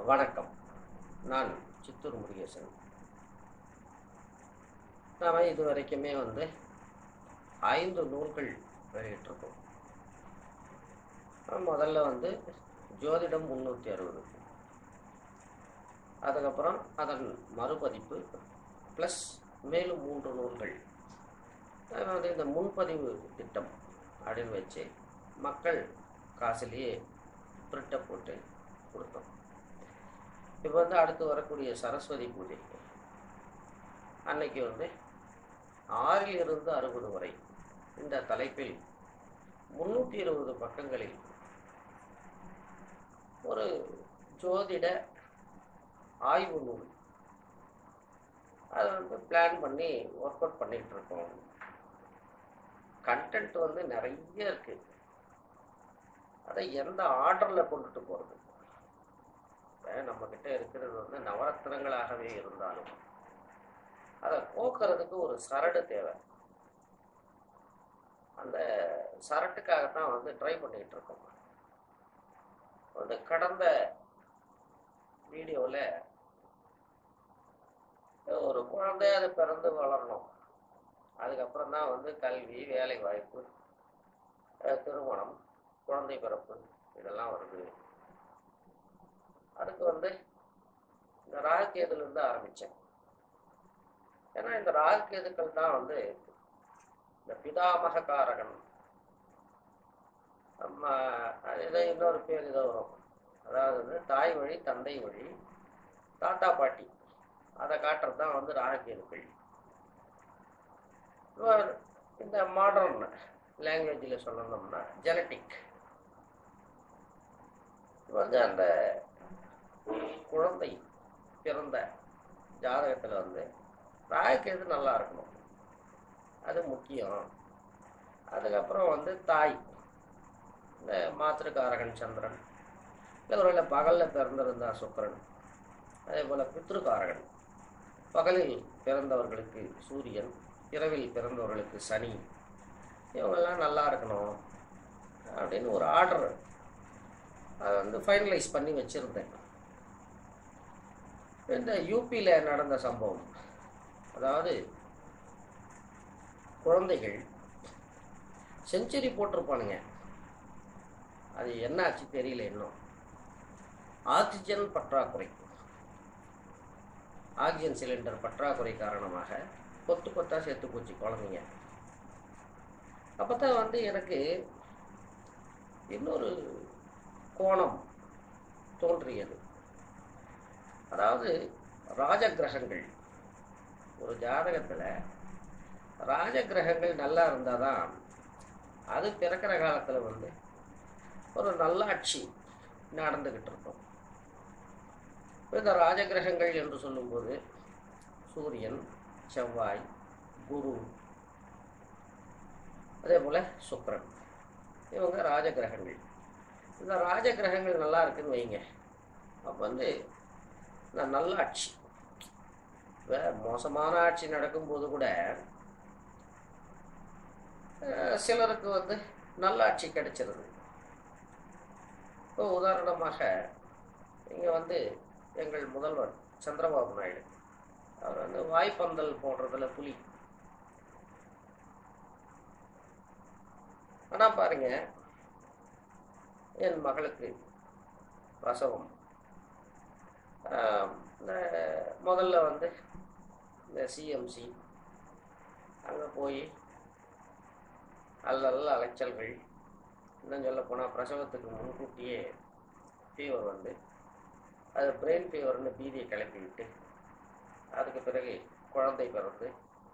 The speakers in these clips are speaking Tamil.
வணக்கம் நான் சித்தூர் முருகேசன் நாம் இது வரைக்குமே வந்து ஐந்து நூல்கள் வெளியிட்டிருக்கோம் முதல்ல வந்து ஜோதிடம் முந்நூற்றி அறுபது அதுக்கப்புறம் அதன் மறுபதிப்பு ப்ளஸ் மேலும் மூன்று நூல்கள் அது வந்து இந்த முன்பதிவு திட்டம் அப்படின்னு வச்சு மக்கள் காசுலேயே பிரிட்டை போட்டு கொடுத்தோம் இப்போ வந்து அடுத்து வரக்கூடிய சரஸ்வதி பூஜை அன்னைக்கு வந்து ஆறில் இருந்து அறுபது வரை இந்த தலைப்பில் முன்னூற்றி இருபது பக்கங்களில் ஒரு ஜோதிட ஆய்வு நூல் அதை வந்து பிளான் பண்ணி ஒர்க் அவுட் பண்ணிகிட்டு இருக்கோம் கண்டென்ட் வந்து நிறைய இருக்கு அதை எந்த ஆர்டரில் கொண்டுட்டு போகிறது நம்ம கிட்ட இருக்கிறது வந்து நவரத்னங்களாகவே இருந்தாலும் அதை போக்குறதுக்கு ஒரு சரடு தேவை அந்த சரட்டுக்காகத்தான் வந்து ட்ரை பண்ணிட்டு இருக்கோம் வந்து கடந்த வீடியோவில் ஒரு குழந்தை அது பிறந்து வளரணும் அதுக்கப்புறம் தான் வந்து கல்வி வேலை வாய்ப்பு திருமணம் குழந்தை பிறப்பு இதெல்லாம் வருது அதுக்கு வந்து இந்த ராகுகேதுலேருந்து ஆரம்பித்தேன் ஏன்னா இந்த ராகுகேதுக்கள் தான் வந்து இந்த பிதாமக காரகன் நம்ம இதை இன்னொரு பேர் இதை வரும் அதாவது வந்து தாய் வழி தந்தை வழி தாத்தா பாட்டி அதை காட்டுறது தான் வந்து ராகுகேதுக்கள் இந்த மாடர்ன் லாங்குவேஜில் சொல்லணும்னா ஜெனட்டிக் வந்து அந்த குழந்தை பிறந்த ஜாதகத்தில் வந்து ராகுக்கேது நல்லா இருக்கணும் அது முக்கியம் அதுக்கப்புறம் வந்து தாய் இந்த மாத்திருக்காரகன் சந்திரன் இல்லை ஒருவேளை பகலில் பிறந்திருந்தா சுக்கரன் அதே போல் பித்ருக்காரகன் பகலில் பிறந்தவர்களுக்கு சூரியன் இரவில் பிறந்தவர்களுக்கு சனி இவங்கெல்லாம் நல்லா இருக்கணும் அப்படின்னு ஒரு ஆர்டர் அதை வந்து ஃபைனலைஸ் பண்ணி வச்சுருந்தேன் இந்த யூபியில் நடந்த சம்பவம் அதாவது குழந்தைகள் செஞ்சுரி போட்டிருப்பானுங்க அது என்ன ஆச்சு தெரியல இன்னும் ஆக்சிஜன் பற்றாக்குறை ஆக்சிஜன் சிலிண்டர் பற்றாக்குறை காரணமாக கொத்து கொத்தாக சேர்த்து போச்சு குழந்தைங்க அப்போ தான் வந்து எனக்கு இன்னொரு கோணம் தோன்றியது அதாவது ராஜகிரகங்கள் ஒரு ஜாதகத்தில் ராஜகிரகங்கள் நல்லா இருந்தால் தான் அது பிறக்கிற காலத்தில் வந்து ஒரு நல்லாட்சி நடந்துக்கிட்டு இருக்கும் இந்த ராஜகிரகங்கள் என்று சொல்லும்போது சூரியன் செவ்வாய் குரு அதே போல் சுக்கரன் இவங்க ராஜகிரகங்கள் இந்த ராஜகிரகங்கள் நல்லா இருக்குன்னு வைங்க அப்போ வந்து இந்த நல்லாட்சி இப்போ மோசமான ஆட்சி நடக்கும்போது கூட சிலருக்கு வந்து நல்லாட்சி கிடைச்சிருது இப்போ உதாரணமாக இங்கே வந்து எங்கள் முதல்வர் சந்திரபாபு நாயுடு அவர் வந்து வாய்ப்பந்தல் போடுறதுல புலி ஆனால் பாருங்க என் மகளுக்கு பிரசவம் இந்த முதல்ல வந்து இந்த சிஎம்சி அங்கே போய் அல்லல்ல அலைச்சல்கள் இன்னும் சொல்ல போனால் பிரசவத்துக்கு முன்கூட்டியே ஃபீவர் வந்து அது பிரெயின் ஃபீவர்னு பீதியை கிளப்பி விட்டு அதுக்கு பிறகு குழந்தை பிறந்து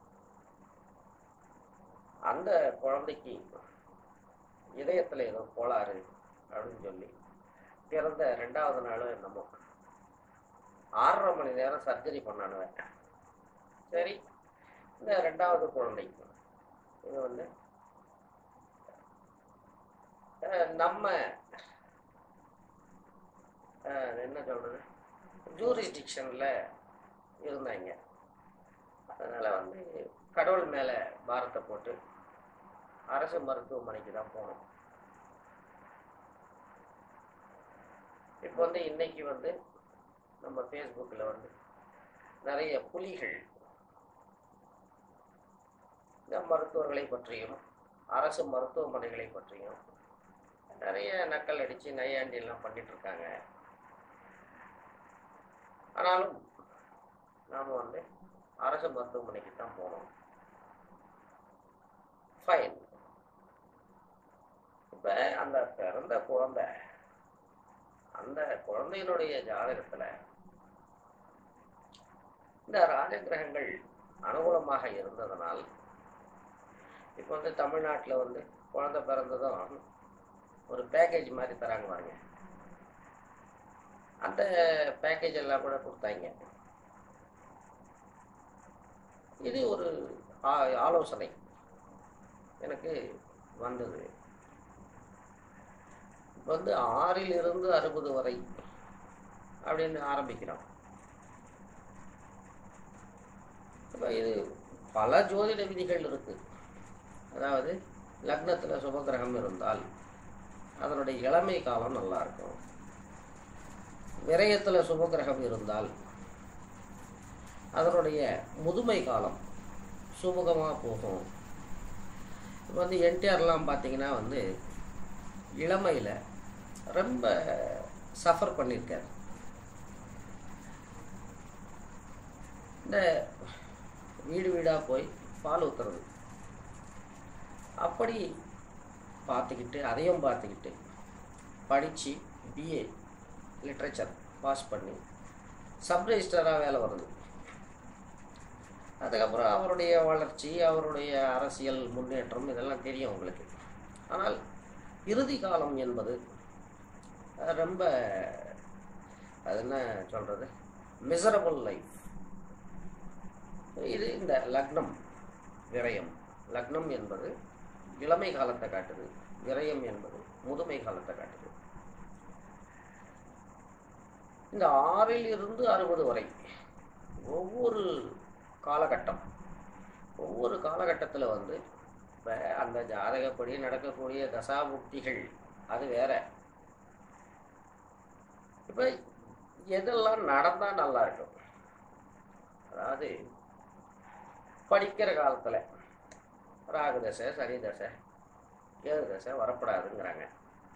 அந்த குழந்தைக்கு இதயத்தில் ஏதோ கோளாறு அப்படின்னு சொல்லி பிறந்த ரெண்டாவது நாள் என்னமோ ஆறரை மணி நேரம் சர்ஜரி பண்ணானுவேன் சரி இந்த ரெண்டாவது குழந்தை இது வந்து நம்ம என்ன சொல்றது ஜூரிஸ்டிக்ஷனில் இருந்தாங்க அதனால் வந்து கடவுள் மேலே பாரத்தை போட்டு அரசு மருத்துவமனைக்கு தான் போனோம் இப்போ வந்து இன்னைக்கு வந்து நம்ம ஃபேஸ்புக்கில் வந்து நிறைய புலிகள் இந்த மருத்துவர்களை பற்றியும் அரசு மருத்துவமனைகளை பற்றியும் நிறைய நக்கல் அடித்து நையாண்டி எல்லாம் பண்ணிட்டு இருக்காங்க ஆனாலும் நாம் வந்து அரசு மருத்துவமனைக்கு தான் போனோம் ஃபைன் இப்போ அந்த பிறந்த குழந்தை அந்த குழந்தையினுடைய ஜாதகத்தில் இந்த ராஜகிரகங்கள் அனுகூலமாக இருந்ததனால் இப்போ வந்து தமிழ்நாட்டில் வந்து குழந்தை பிறந்ததும் ஒரு பேக்கேஜ் மாதிரி தராங்க பாருங்க அந்த பேக்கேஜ் எல்லாம் கூட கொடுத்தாங்க இது ஒரு ஆ- ஆலோசனை எனக்கு வந்தது இப்ப வந்து ஆறில் இருந்து அறுபது வரை அப்படின்னு ஆரம்பிக்கிறோம் இப்போ இது பல ஜோதிட விதிகள் இருக்கு அதாவது லக்னத்தில் சுபகிரகம் இருந்தால் அதனுடைய இளமை காலம் நல்லா இருக்கும் விரயத்தில் சுபகிரகம் இருந்தால் அதனுடைய முதுமை காலம் சுமூகமாக போகும் இப்போ வந்து என்டிஆர்லாம் பார்த்தீங்கன்னா வந்து இளமையில் ரொம்ப சஃபர் பண்ணியிருக்காரு இந்த வீடு வீடாக போய் பால் ஊற்றுறது அப்படி பார்த்துக்கிட்டு அதையும் பார்த்துக்கிட்டு படித்து பிஏ லிட்ரேச்சர் பாஸ் பண்ணி சப் ரெஜிஸ்டராக வேலை வருது அதுக்கப்புறம் அவருடைய வளர்ச்சி அவருடைய அரசியல் முன்னேற்றம் இதெல்லாம் தெரியும் உங்களுக்கு ஆனால் இறுதி காலம் என்பது அஹ், ரொம்ப அது என்ன சொல்கிறது மிசரபிள் லைஃப் இது இந்த லக்னம் விரயம் லக்னம் என்பது இளமை காலத்தை காட்டுது விரயம் என்பது முதுமை காலத்தை காட்டுது இந்த ஆறில் இருந்து அறுபது வரை ஒவ்வொரு காலகட்டம் ஒவ்வொரு காலகட்டத்தில் வந்து இப்போ அந்த ஜாதகப்படி நடக்கக்கூடிய தசாபுக்திகள் அது வேற இப்போ எதெல்லாம் நடந்தால் நல்லா இருக்கும் அதாவது படிக்கிற காலத்தில் ராகு தசை சனி தசை கேது தசை வரப்படாதுங்கிறாங்க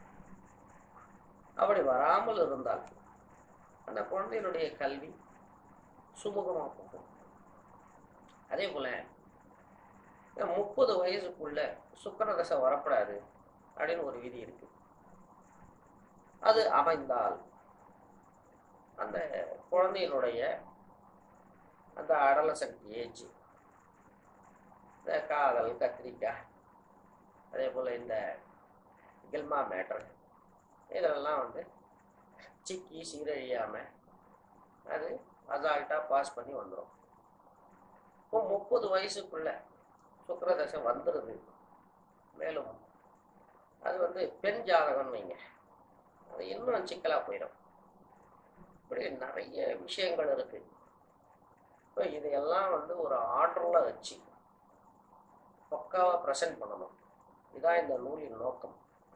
அப்படி வராமல் இருந்தால் அந்த குழந்தையினுடைய கல்வி சுமூகமாக போகும் அதே போல் முப்பது வயசுக்குள்ள சுக்கர தசை வரப்படாது அப்படின்னு ஒரு விதி இருக்கு அது அமைந்தால் அந்த குழந்தையினுடைய அந்த அடலசன்ட் ஏஜ் இந்த காதல் கத்திரிக்காய் அதே போல் இந்த கில்மா மேட்டர் இதெல்லாம் வந்து சிக்கி சீரழியாமல் அது அசால்ட்டாக பாஸ் பண்ணி வந்துடும் இப்போ முப்பது வயசுக்குள்ள சுக்கரதசை வந்துடுது மேலும் அது வந்து பெண் ஜாதகம்னு வைங்க அது இன்னும் சிக்கலாக போயிடும் இப்படி நிறைய விஷயங்கள் இருக்கு இப்போ இதையெல்லாம் வந்து ஒரு ஆர்டரில் வச்சு பக்காவாக ப்ரெசென்ட் பண்ணணும் இதான் இந்த நூலின் நோக்கம்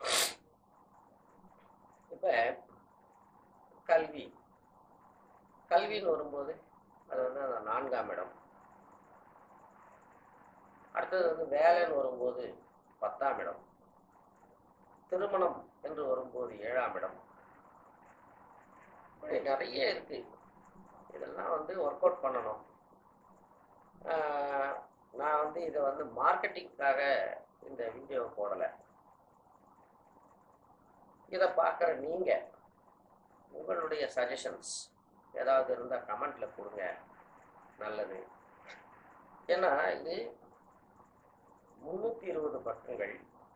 இப்போ கல்வி கல்வின்னு வரும்போது அது வந்து அந்த நான்காம் இடம் அடுத்தது வந்து வேலைன்னு வரும்போது பத்தாம் இடம் திருமணம் என்று வரும்போது ஏழாம் இடம் இப்படி நிறைய இருக்கு இதெல்லாம் வந்து ஒர்க் அவுட் பண்ணணும் ஆஹ் நான் வந்து இதை வந்து மார்க்கெட்டிங்காக இந்த வீடியோ போடலை இதை பார்க்குற நீங்கள் உங்களுடைய சஜஷன்ஸ் ஏதாவது இருந்தால் கமெண்ட்ல கொடுங்க நல்லது ஏன்னா இது முந்நூற்றி இருபது பக்கங்கள்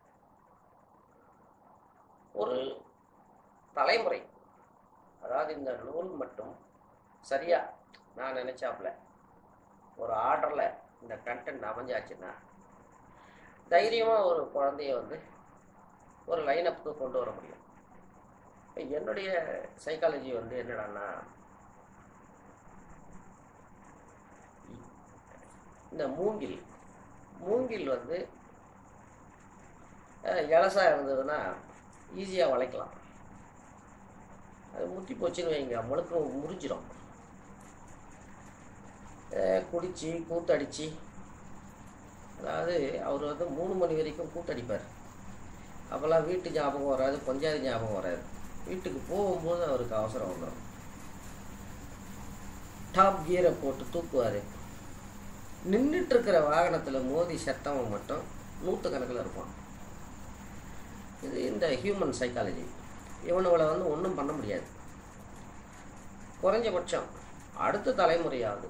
ஒரு தலைமுறை அதாவது இந்த நூல் மட்டும் சரியா நான் நினைச்சாப்புல ஒரு ஆர்டரில் இந்த கண்டென்ட் அமைஞ்சாச்சுன்னா தைரியமாக ஒரு குழந்தைய வந்து ஒரு லைனப்புக்கு கொண்டு வர முடியும் இப்ப என்னுடைய சைக்காலஜி வந்து என்னடான்னா இந்த மூங்கில் மூங்கில் வந்து அஹ், இலசா இருந்ததுன்னா ஈஸியாக வளைக்கலாம் அது முத்தி போச்சுன்னு வைங்க முழுக்க முறிஞ்சிடும் அஹ் குடிச்சு கூத்தடிச்சு அதாவது அவர் வந்து மூணு மணி வரைக்கும் கூத்தடிப்பார் அப்போல்லாம் வீட்டு ஞாபகம் வராது பஞ்சாயத்து ஞாபகம் வராது வீட்டுக்கு போகும்போது அவருக்கு அவசரம் வந்துடும் டாப் கியரை போட்டு தூக்குவார் நின்றுட்டு இருக்கிற வாகனத்தில் மோதி செத்தவன் மட்டும் நூற்றுக்கணக்கில் இருப்பான் இது இந்த ஹியூமன் சைக்காலஜி இவனுங்களை வந்து ஒன்றும் பண்ண முடியாது குறைஞ்சபட்சம் அடுத்த தலைமுறையாவது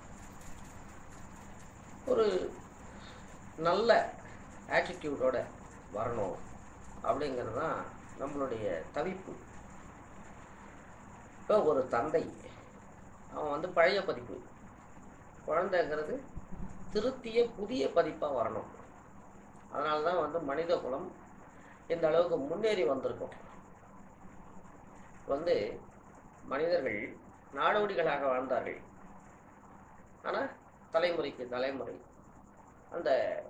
ஒரு நல்ல ஆட்டிடியூடோட வரணும் அப்படிங்கிறது தான் நம்மளுடைய தவிப்பு இப்போ ஒரு தந்தை அவன் வந்து பழைய பதிப்பு குழந்தைங்கிறது திருத்திய புதிய பதிப்பாக வரணும் அதனால தான் வந்து மனித குலம் இந்த அளவுக்கு முன்னேறி வந்திருக்கும் வந்து மனிதர்கள் நாடோடிகளாக வாழ்ந்தார்கள் ஆனால் தலைமுறைக்கு தலைமுறை அந்த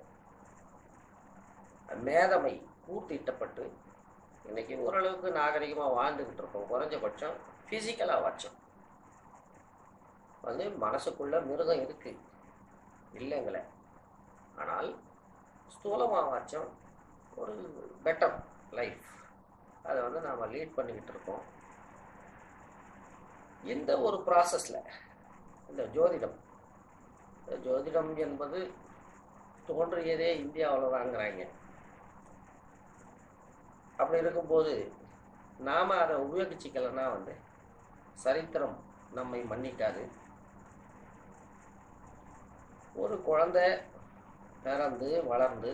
மேதமை பூர்த்திட்டப்பட்டு இன்னைக்கு ஓரளவுக்கு நாகரிகமாக வாழ்ந்துக்கிட்டு இருக்கோம் குறைஞ்சபட்சம் ஃபிசிக்கலாக வாட்சம் வந்து மனசுக்குள்ள மிருகம் இருக்கு இல்லைங்களே ஆனால் ஸ்தூலமாக வாட்சம் ஒரு பெட்டர் லைஃப் அதை வந்து நாம் லீட் பண்ணிக்கிட்டு இருக்கோம் இந்த ஒரு ப்ராசஸில் இந்த ஜோதிடம் இந்த ஜோதிடம் என்பது தோன்றியதே இந்தியாவில் தாங்கிறாங்க அப்படி இருக்கும்போது நாம் அதை உபயோகிச்சிக்கலைன்னா வந்து சரித்திரம் நம்மை மன்னிக்காது ஒரு குழந்தை பிறந்து வளர்ந்து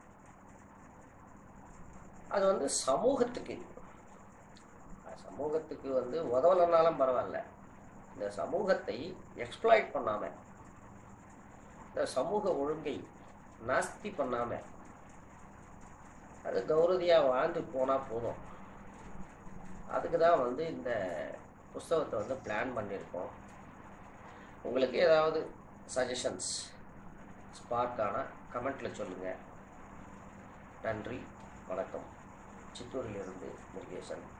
அது வந்து சமூகத்துக்கு சமூகத்துக்கு வந்து உதவலைனாலும் பரவாயில்ல இந்த சமூகத்தை எக்ஸ்ப்ளாய்ட் பண்ணாம இந்த சமூக ஒழுங்கை நாஸ்தி பண்ணாம அது கௌரதியாக வாழ்ந்து போனால் போதும் அதுக்கு தான் வந்து இந்த புஸ்தகத்தை வந்து பிளான் பண்ணியிருக்கோம் உங்களுக்கு ஏதாவது சஜஷன்ஸ் ஸ்பார்க்கான கமெண்ட்டில் சொல்லுங்கள் நன்றி வணக்கம் சித்தூரிலிருந்து முருகேசன்